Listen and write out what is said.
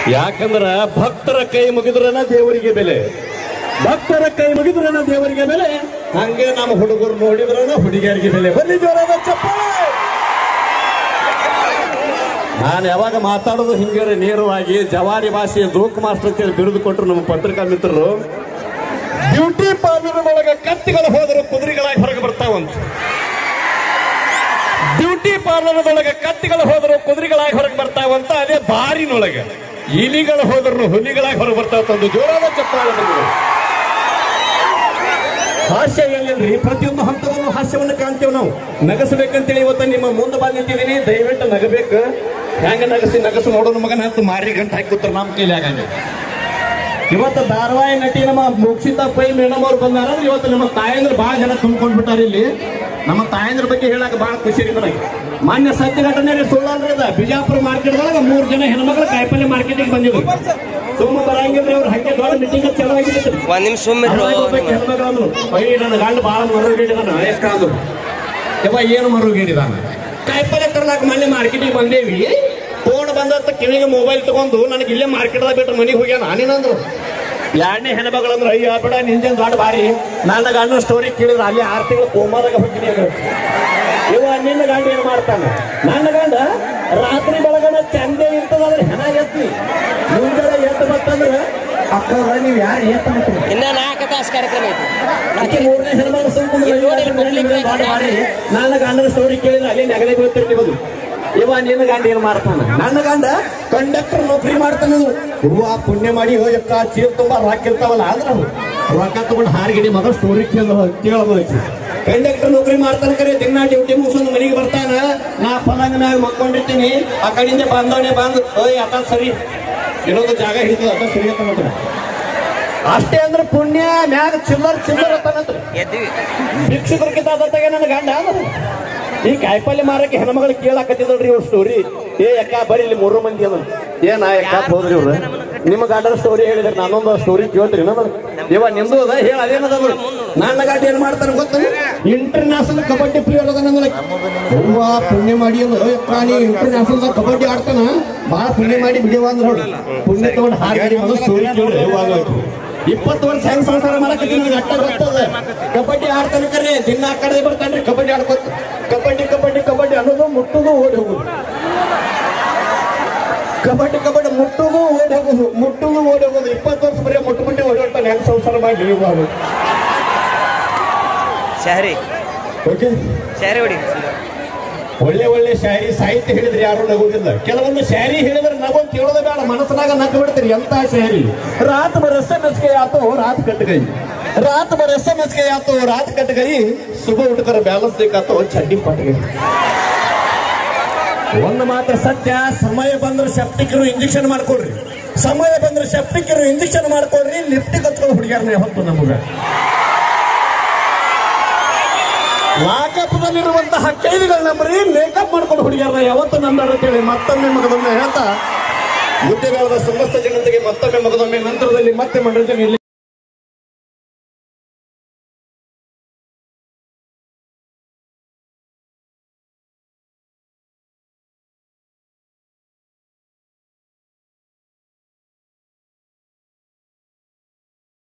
ಯಾಕಂದ್ರ ಭಕ್ತರ ಕೈ ಮುಗಿದ್ರನ ದೇವರಿಗೆ ಬೆಲೆ ಭಕ್ತರ ಕೈ ಮುಗಿದ್ರನ ದೇವರಿಗೆ ಬೆಲೆ ಹಂಗೆ ನಮ್ಮ ಹುಡುಗರು ನೋಡಿದ್ರನ ಹುಡುಗಿಯರಿಗೆ ಬೆಲೆ ಬನ್ನಿ ಜೋರಾದ ಚಪ್ಪಾಳೆ ನಾನು ಯಾವಾಗ ಮಾತಾಡೋದು ಹಿಂಗೆ ನೇರವಾಗಿ ಜವಾರಿ ಭಾಷೆಯ ಜೋಕ್ ಮಾಸ್ಟರ್ ಅಂತೇಳಿ ಬಿರುದು ಕೊಟ್ಟರು ನಮ್ಮ ಪತ್ರಿಕಾ ಮಿತ್ರರು ಬ್ಯೂಟಿ ಪಾರ್ಲರ್ ಒಳಗೆ ಕತ್ತಿಗಳು ಹೋದರೂ ಕುದುರೆಗಳಾಗಿ ಹೊರಗೆ ಬರ್ತಾವಂತ ಬ್ಯೂಟಿ ಪಾರ್ಲರ್ ಒಳಗೆ ಕತ್ತಿಗಳು ಹೋದರೂ ಕುದುರೆಗಳಾಗಿ ಹೊರಗೆ ಬರ್ತಾವಂತ ಅದೇ ಬಾರಿನೊಳಗೆ ಇಲಿಗಳು ಹೋದ್ರು ಹುಲಿಗಳಾಗಿ ಹೊರಗೆ ಬರ್ತಾವಂತ ಜೋರಾದ ಚಪ್ಪಾಳೆ ಬಂದಿದೆ ಹಾಸ್ಯ ಎಲ್ಲಿಲ್ರಿ ಪ್ರತಿಯೊಂದು ಹಂತದಲ್ಲೂ ಹಾಸ್ಯವನ್ನು ಕಾಣ್ತೇವೆ ನಾವು ನಗಸಬೇಕಂತೇಳಿ ಇವತ್ತು ನಿಮ್ಮ ಮುಂದೆ ಬಂದು ನಿಂತಿದ್ದೀನಿ ದಯವಿಟ್ಟು ನಗಬೇಕು ಹೆಂಗ ನಗಸಿ ನಗಸು ನೋಡೋಣ ಮಗನ ಹತ್ತು ಮಾರಿ ಗಂಟು ಹಾಕಿ ಕೂತ್ರ ನಮ್ಮ ಕೈಲಿ ಆಗಂಗೆ ಇವತ್ತು ಧಾರವಾಹಿ ನಟಿ ನಮ್ಮ ಮೋಕ್ಷಿತಾ ಪೈ ಮೇಡಮ್ ಅವ್ರು ಬಂದಾರ ಅಂದ್ರೆ ಇವತ್ತು ನಮ್ಮ ತಾಯಂದ್ರ ಬಹಳ ಜನ ತುಂಬಿಕೊಂಡ್ ಬಿಟ್ಟಾರ ಇಲ್ಲಿ ನಮ್ಮ ತಾಯಂದ್ರ ಬಗ್ಗೆ ಹೇಳಕ್ ಬಹಳ ಖುಷಿ ರೀ ನನಗೆ ಮಾನ್ಯ ಸತ್ಯ ಘಟನೆ ರೀ ಸುಳ್ಳಲ್ರಿ ಅದ ಬಿಜಾಪುರ ಮಾರ್ಕೆಟ್ ಒಳಗ ಮೂರ್ ಜನ ಹೆಣ್ಮಕ್ಳು ಕಾಯಿಪಲ್ಲೆ ಮಾರ್ಕೆಟಿಗೆ ಬಂದಿದ್ರು ಸುಮ್ಮ ಬರಂಗಿಲ್ರಿ ಅವ್ರು ಹಂಗೆ ದೊಡ್ಡ ಮೀಟಿಂಗ್ ಚಲೋ ಆಗಿತ್ತು ಒಂದ್ ನಿಮಿಷ ಸುಮ್ಮಿರು ಅದ್ರಾಗ ಒಬ್ಬಾಕಿ ಹೆಣ್ಮಗಳು ಅಂದ್ರು, ಅಯ್ಯ ನನ್ನ ಗಂಡ ಬಾಳ ಮರುಗಿಡಿದಾನ ಅಯ್ಯಕ್ಕ ಅಂದ್ರು ಯವ್ವ ಏನು ಮರುಗಿಡಿದಾನ ಕಾಯಿಪಲ್ಲೆ ತರ್ಲಾಕ ಮೊನ್ನೆ ಮಾರ್ಕೆಟಿಗೆ ಬಂದೇವಿ ಫೋನ್ ಬಂದತ್ತ ಕಿವಿಗೆ ಮೊಬೈಲ್ ತಗೊಂಡು ನನಗೆ ಇಲ್ಲೇ ಮಾರ್ಕೆಟ್ದಾಗ ಬಿಟ್ಟು ಮನೆಗೆ ಹೋಗ್ಯಾನ ನಾನೇನಂದ್ರು ಎರಡನೇ ಹೆಣ್ಮಗಳು ಅಂದ್ರೆ ಅಯ್ಯ ಬಿಡ ನಿಂಜನ್ ದೊಡ್ಡ ಬಾರಿ ನನ್ನ ಗಂಡನ ಸ್ಟೋರಿ ಕೇಳಿದ್ರೆ ಅಲ್ಲಿ ಆರು ತಿಂಗಳು ಕೋಮಾದಾಗ ಹೋಗ್ತೀನಿ ಅಂದ್ರು. ಇವ ನಿನ್ನ ಗಂಡ ಏನ್ ಮಾಡ್ತಾನ ನನ್ನ ಗಂಡ ರಾತ್ರಿ ಬೆಳಗನ ಚಂದೆ ಇರ್ತದಂದ್ರೆ ಹೆಣ ಎತ್ತಿ ಮುಂಜಾನೆ ಎತ್ತು ಬರ್ತಂದ್ರೆ ಅಕ್ಕ ನೀವು ಯಾರು ಎತ್ತ ಮಾಡ್ತೀರಿ ಇನ್ನ ನಾಲ್ಕು ತಾಸು ಕಾರ್ಯಕ್ರಮ ಐತಿ ಆಕೆ ಮೂರನೇ ಹೆಣ್ಮಗಳು ಸುಮ್ಕುಂದ್ರೆ ಇಲ್ಲಿ ನೋಡಿ, ಇಲ್ಲಿ ನೋಡಿ. ದೊಡ್ಡ ಬಾರಿ ನನ್ನ ಗಂಡನ ಸ್ಟೋರಿ ಕೇಳಿದ್ರೆ ಅಲ್ಲಿ ನೆಗಡೆ ಬೀಳ್ತಿರ್ತೀವದು ಇವ ನಿನ್ನ ಗಂಡ ಏನ್ ಮಾಡ್ತಾನ ನನ್ನ ಗಂಡ ಕಂಡಕ್ಟರ್ ನೌಕರಿ ಮಾಡ್ತಾನ ಹೂವ ಪುಣ್ಯ ಮಾಡಿ ಹೋಗಕ್ಕ ಚೀಲ ತುಂಬಾ ರೊಕ್ಕ ಇರ್ತಾವಲ್ಲ ಆದ್ರ ಅವ್ನು ರೊಕ್ಕ ತಗೊಂಡು ಹಾರಿಗಿಡಿ ಮಗ ಸ್ಟೋರಿ ಕೇಳ ಕೇಳಬೇಕು ಕಂಡಕ್ಟರ್ ನೌಕರಿ ಮಾಡ್ತಾನ ಕರೆ ದಿನ ಡ್ಯೂಟಿ ಮುಗಿಸೋದು ಮನೆಗೆ ಬರ್ತಾನ ನಾ ಪಲಂಗನಾಗ ಮಕ್ಕೊಂಡಿರ್ತೀನಿ ಆ ಕಡೆಯಿಂದ ಬಂದವನೇ ಬಂದು ಓಯ್ ಅತ ಸರಿ ಇನ್ನೊಂದು ಜಾಗ ಹಿಡಿದು ಅತ ಸರಿ ಅಂತ ಮಾತ್ರ ಅಷ್ಟೇ ಅಂದ್ರೆ ಪುಣ್ಯ ಮ್ಯಾಗ ಚಿಲ್ಲರ್ ಚಿಲ್ಲರ್ ಅಂತಾನಂತ್ರಿ ಎದ್ದಿವಿ ಭಿಕ್ಷುಕರಿಗಿಂತ ಅದತ್ತಾಗೆ ನನ್ನ ಗಂಡ ಅದು. ಈ ಕಾಯಿಪಲ್ಲೆ ಮಾರಕ್ಕೆ ಹೆಣ್ಮಗಳು ಕೇಳಾಕತ್ತಿದ್ರಿ ಇವ್ರ ಸ್ಟೋರಿ ಏ ಅಕ್ಕ ಬರೀ ಇಲ್ಲಿ ಮೂರು ಮಂದಿ ಅದ ಏನ ಅಕ್ಕ ಹೋದ್ರಿ ಇವ್ರು ನಿಮ್ಮ ಗಂಡನ ಸ್ಟೋರಿ ಹೇಳಿದ್ರೆ ನಾನೊಂದು ಸ್ಟೋರಿ ಕೇಳ್ತೀರಿ ಅನ್ನೋದು ಇವ ನಿಮ್ದು ಅದ ಹೇಳ ಅದೇನದ ಬಿಡು. ನನ್ನ ಗಂಡ ಏನ್ ಮಾಡ್ತಾನೆ ಗೊತ್ತ ಇಂಟರ್ನ್ಯಾಷನಲ್ ಕಬಡ್ಡಿ ಪ್ಲೇಯರ್ ಅದ ನನ್ನ ಹೂವ ಪುಣ್ಯ ಮಾಡಿ ಅಂದ್ರೆ ಅಕ್ಕ ನೀ ಇಂಟರ್ನ್ಯಾಷನಲ್ ಕಬಡ್ಡಿ ಆಡ್ತಾನ ಬಹಳ ಪುಣ್ಯ ಮಾಡಿ ಬಿಡಿವ ಅಂದ್ರೆ ನೋಡು ಪುಣ್ಯ ತಗೊಂಡು ಹಾರಿ ಮಗ ಸ್ಟೋರಿ ಕೇಳಿ ಇವಾಗ ಇಪ್ಪತ್ತು ವರ್ಷ ಹೆಂಗ್ ಸಂಸಾರ ಮಾಡಕತ್ತೀನಿ ನನಗೆ ಅಟ್ಟ ಗೊತ್ತದ ಕಬಡ್ಡಿ ಆಡ್ತಾನೆ ಕರೆ ದಿನ ಆ ಕಡೆ ಬರ್ತಾನ್ರಿ ಕಬಡ್ಡಿ ಆಡ್ಕೊತ ಕಬಡ್ಡಿ ಕಬಡ್ಡಿ ಕಬಡ್ಡಿ ಅನ್ನೋದು ಮುಟ್ಟುದು ಓಡಿ ಹೋಗುದು ಕಬಡ್ಡಿ ಕಬಡ್ಡಿ ಮುಟ್ಟುದು ಓಡಿ ಹೋಗುದು ಮುಟ್ಟುದು ಓಡಿ ಹೋಗುದು ಇಪ್ಪತ್ತು ವರ್ಷ ಬರೀ ಮುಟ್ಟು ಮುಟ್ಟಿ ಓಡಾಡ್ತಾನೆ ಹೆಂಗ್ ಸಂಸಾರ ಮಾಡಿ ಇವಾಗ ಶಹರಿ ಓಕೆ ಶಹರಿ ಹೊಡಿ ಒಳ್ಳೆ ಒಳ್ಳೆ ಶಾಯರಿ ಸಾಹಿತ್ಯ ಹೇಳಿದ್ರೆ ಯಾರು ನಗುವುದಿಲ್ಲ ಕೆಲವೊಂದು ಶಾಯರಿ ಹೇಳಿದ್ರೆ ನಗೊಂದು ಕೇಳೋದ ಬೇಡ ಮನಸ್ಸಿನಾಗ ನಗ್ಗು ಬಿಡ್ತೀರಿ ಎಂತ ಶಾಯರಿ ರಾತ್ ಬರಸ ಮೆಸ್ಕೆ ಆತು ರಾತ್ ಕಟ್ಗೈ ರಾತ್ ಬರಸ ಮೆಸ್ಕೆ ಆತು ರಾತ್ ಕಟ್ಗೈ ಸುಬ ಉಟ್ಕರ ಬ್ಯಾಲೆನ್ಸ್ ಬೇಕಾತು ಚಡ್ಡಿ ಪಟ್ಗೈ ಒಂದು ಮಾತ್ರ ಸತ್ಯ ಸಮಯ ಬಂದ್ರೆ ಸೆಪ್ಟಿಕರು ಇಂಜೆಕ್ಷನ್ ಮಾಡ್ಕೊಡ್ರಿ ಸಮಯ ಬಂದ್ರೆ ಸೆಪ್ಟಿಕರು ಇಂಜೆಕ್ಷನ್ ಮಾಡ್ಕೊಡ್ರಿ ಲಿಫ್ಟಿಗೆ ಹತ್ಕೊಂಡು ಹುಡುಗ್ಯಾರನೇ ಹೊತ್ತು ನಮಗ ಲಾಕಪ್ನಲ್ಲಿರುವಂತಹ ಕೈದಿಗಳ ನಂಬರಿ ಮೇಕಪ್ ಮಾಡ್ಕೊಂಡು ಹುಡುಗಿಯರನ್ನ ಯಾವತ್ತು ನಂಬರ್ ಅಂತೇಳಿ ಮತ್ತೊಮ್ಮೆ ಮಗದೊಮ್ಮೆ ಹೇಳ್ತಾ ಗುಡ್ಡೆಗಾಲದ ಸಮಸ್ತ ಜನತೆಗೆ ಮತ್ತೊಮ್ಮೆ ಮಗದೊಮ್ಮೆ ನಂತರದಲ್ಲಿ ಮತ್ತೆ ಮನರಂಜನೆ ಇಲ್ಲಿ